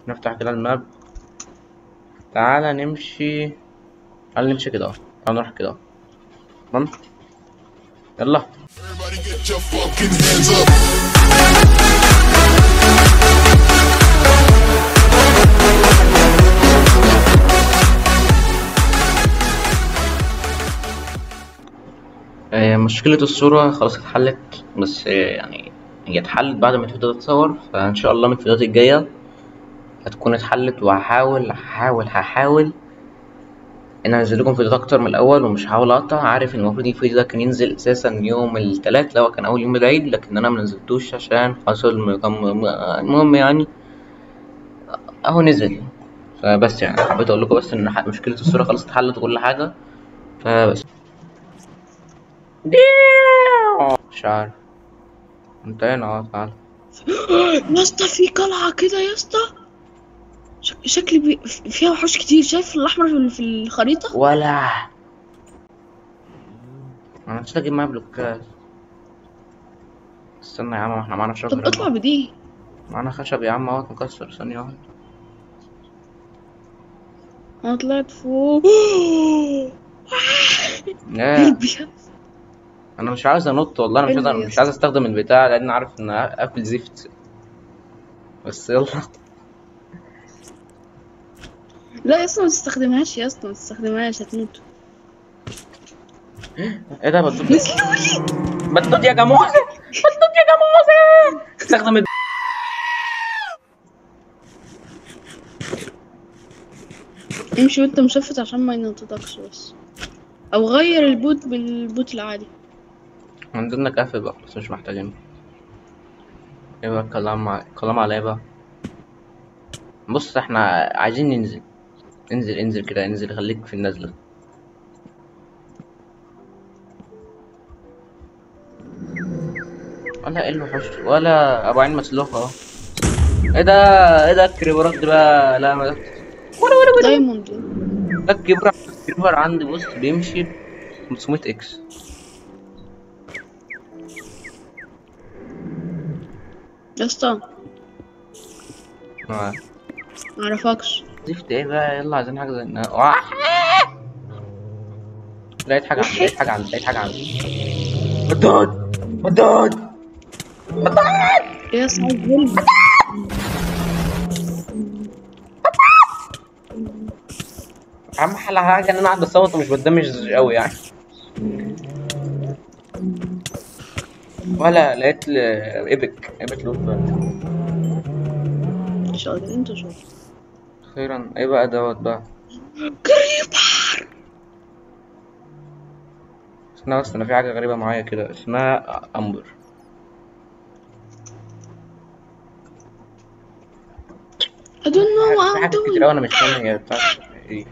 نفتح كده الماب تعالى نمشي تعالى نمشي كده اهو تعالى نروح كده اهو تمام يلا Everybody get your fucking hands up. آه، مشكلة الصورة خلاص اتحلت بس آه، يعني هي اتحلت بعد ما الفيديو ده اتصور فإن شاء الله من الفيديوهات الجاية هتكون اتحلت وهحاول هحاول هحاول إن أنزل لكم فيديوهات أكتر من الأول ومش هحاول أقطع عارف إن المفروض الفيديو ده كان ينزل أساسا يوم التلات لو كان أول يوم العيد لكن أنا منزلتوش عشان حصل م- كم- م- المهم يعني أهو نزل فبس يعني حبيت أقول لكم بس إن ح- مشكلة الصورة خلاص اتحلت وكل حاجة فبس مش عارف انتهينا اه تعالى يا اسطى في قلعة كده يا اسطى شك- شكل بي... فيها وحوش كتير شايف الأحمر في- في الخريطة ولا انا نسيت اجيب معايا بلوكات استنى يا عم احنا معانا طب شجرة اطلع بدي معانا خشب يا عم اهوت مكسر ثانية واحدة أنا طلعت فوق ايه قلبي انا مش عاوز انط والله انا مش قلبي عايز يا مش عايز استخدم البتاع لان عارف ان قافل زفت بس يلا لا يا اسطى ما تستخدمهاش يا اسطى ما تستخدمهاش هتموت ايه ده بطوط نزلولي بطوط يا جاموسة بطوط يا جاموسة استخدم الب- امشي وانت مشفت عشان ما ينططكش بس او غير البوت بالبوت العادي عندنا كافي بقى بس مش محتاجين ايه بقى الكلام مع... الكلام على ايه بقى بص احنا عايزين ننزل انزل انزل كده انزل خليك في النزلة ولا ايه الوحوش ولا ابو عين مسلوخ اهو ايه ده ايه ده الكريبرات دي بقى لا ما دايموند ده الكبر الكبر عندي بص بيمشي 500 اكس يا اسطى آه. معرفكش زفت ايه بقى يلا عايزين حاجة زي إنها- واح! لقيت حاجة عندي لقيت حاجة عندي لقيت حاجة عندي بدود بدود ايه يا اسطى قلبي اهم حاجة حاجة ان انا قاعد اصوت ومش بندمج قوي يعني ولا لقيت ل- ايبك ايبك لوت بقى. شاطر انت شاطر اخيرا ايه بقى دوت بقى كريبر اسمها بس انا في حاجة غريبة معايا كده اسمها امبر I don't know في what I'm حاجات كتير doing اوي انا مش فاهم هي بتاعت ايه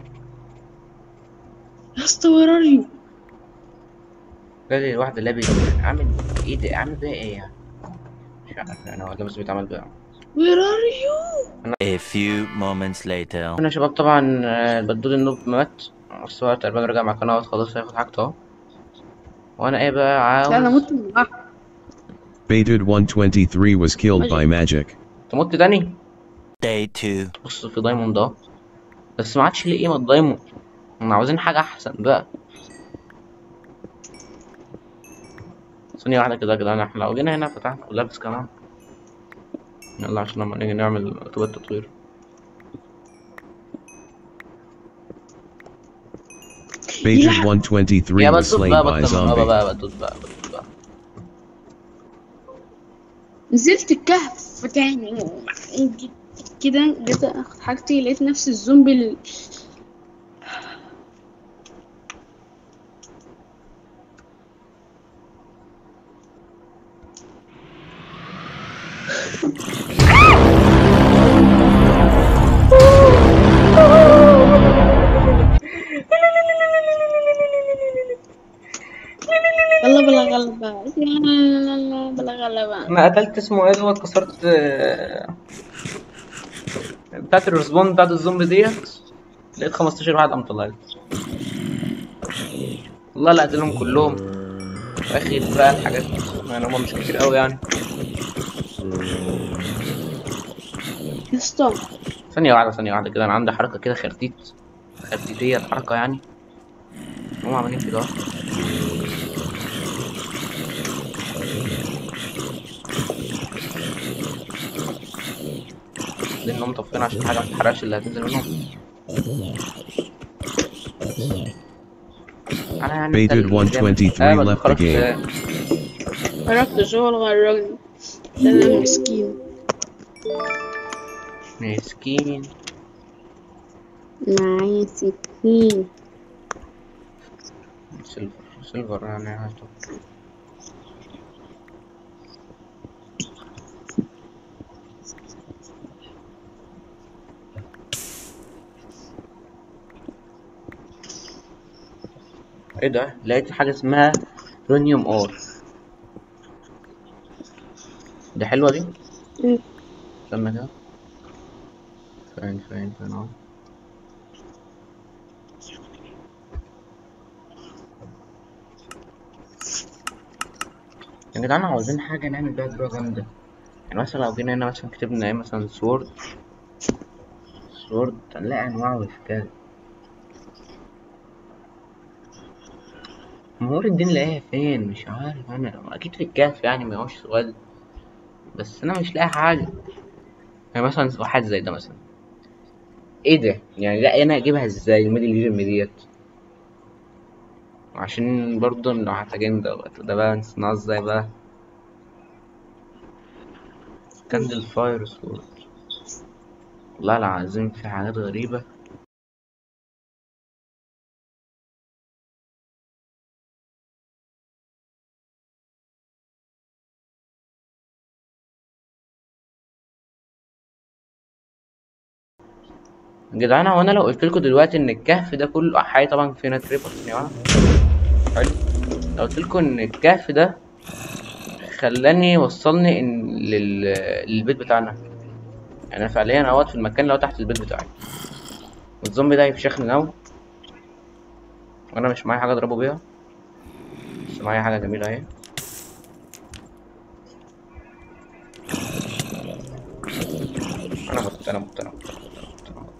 يا اسطى where are you جالي الواحد لابس عامل ايه ده عامل بيها ايه يعني مش عارف انا ولا بس بيتعمل بيها where are you A few moments later. هنا يا شباب طبعا آه، البدود النوب مات بس هو تقريبا رجع مع قناة خلاص هياخد حاجته اهو وانا ايه بقى لا انا عاوز مت من الوحش. Baited 123 was killed by magic. تموت تاني Day two. بص في دايموند اهو بس ما عادش ليه قيمة الدايموند احنا عاوزين حاجة احسن بقى ثانية واحدة كده يا جدعان احنا لو جينا هنا فتحنا لابس كمان يلا عشان لما نيجي نعمل رطوبة تطوير Baited Yeah. 123 يا was بطوط slain بقى by a بطل بقى zombie. بقى بطوط بقى بطوط بقى نزلت الكهف تاني جيت كده جيت اخد حاجتي لقيت نفس الزومبي ال... يلا بلا غلبة يلا بلا غلبة انا قتلت اسمه ايه دوت كسرت آه، بتاعت الرسبون بتاعت الزومبي ديت لقيت 15 واحد قام طلعت والله لا قتلهم كلهم اخي بقى الحاجات يعني هما مش كتير قوي يعني يا اسطى ثانية واحدة ثانية واحدة كده أنا عندي حركة كده خرتيت خرتيتية الحركة يعني هم عاملين كده أهو. لأنهم مطفين عشان حاجة متتحرقش اللي هتنزل منهم أنا يعني Baited متلج 123 جامد. آه، ما left the تتخرجش game. إزاي؟ خرجت هو الغى الراجل ده انا مسكين مسكين معايا سكين سيلفر سيلفر يعني هاته ايه ده لقيت حاجة اسمها رونيوم اور دي حلوة دي مم. استنى كده فين فين فين اهو يا جدعان عاوزين حاجة نعمل بيها دروع جامدة يعني مثلا لو جينا هنا مثلا كتبنا ايه مثلا سورد سورد هنلاقي أنواع وأشكال مهور الدين لاقيها فين مش عارف أنا أكيد في الكهف يعني ما هوش سؤال بس أنا مش لاقي حاجة يعني مثلا واحد زي ده مثلا ايه ده يعني لا انا اجيبها ازاي الميدل جيم ديت عشان برضه لو محتاجين دوت ده بقى نصنعه ازاي بقى كاندل فاير سورد والله العظيم في حاجات غريبة يا جدعان هو انا لو قلت لكم دلوقتي ان الكهف ده كله حي طبعا فينا تريبر ثانية واحدة حلو لو قلت لكم ان الكهف ده خلاني وصلني ان لل... للبيت بتاعنا يعني انا فعليا اهوت في المكان اللي هو تحت البيت بتاعي والزومبي ده يفشخني ناو وانا مش معايا حاجه اضربه بيها بس معايا حاجه جميله اهي انا مت انا مت انا مت أنا مت.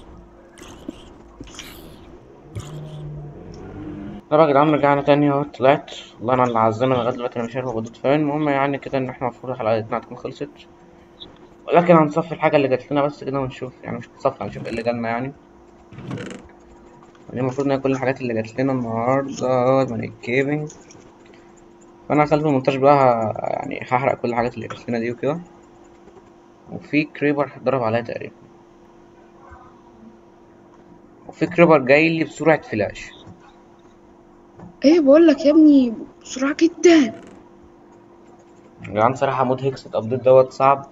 ترى يا جدعان رجعنا تاني اهو طلعت والله انا اللي عزمنا لغايه دلوقتي انا مش عارف بدوت فين المهم يعني كده ان احنا المفروض حلقتنا هتكون خلصت ولكن هنصفي الحاجه اللي جات لنا بس كده ونشوف يعني مش هنصفي هنشوف ايه اللي جالنا يعني يعني المفروض ان هي كل الحاجات اللي جات لنا النهارده من الكيفنج فانا خلف المونتاج بقى ه- يعني هحرق كل الحاجات اللي جات لنا دي وكده وفي كريبر اتضرب عليا تقريبا وفي كريبر جاي لي بسرعه فلاش ايه بقول لك يا ابني بسرعة جدا يا جدعان صراحة مود هيكس الابديت دوت صعب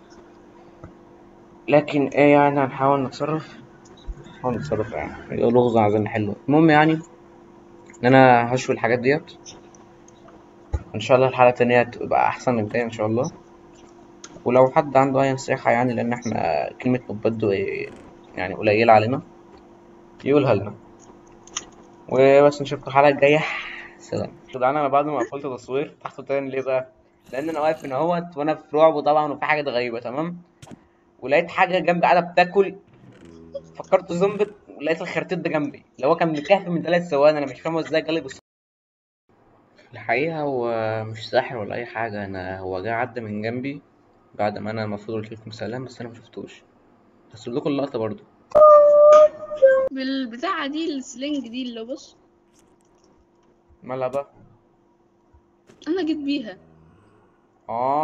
لكن ايه يعني هنحاول نتصرف نحاول نتصرف يعني يقول لغز عايزين نحله المهم يعني ان انا هشوي الحاجات ديت ان شاء الله الحلقة التانية تبقى احسن من كده ان شاء الله ولو حد عنده اي نصيحة يعني لان احنا كلمة مبدو يعني قليلة علينا يقولها لنا وبس نشوفكم الحلقة الجاية سلام جدعان انا بعد ما قفلت تصوير فتحته تاني ليه بقى؟ لان انا واقف هنا اهوت وانا في رعب طبعا وفي حاجات غريبة تمام ولقيت حاجة جنبي قاعدة بتاكل فكرت زومبي ولقيت الخرتيت ده جنبي اللي هو كان من الكهف من ثلاث ثواني انا مش فاهم هو ازاي جالي بس الحقيقة هو مش ساحر ولا أي حاجة أنا هو جه عدى من جنبي بعد ما أنا المفروض قلت لكم سلام بس أنا مشفتوش هسيب لكم اللقطة برضو بالبتاعة دي السلنج دي اللي بص مالها بقى انا جيت بيها آه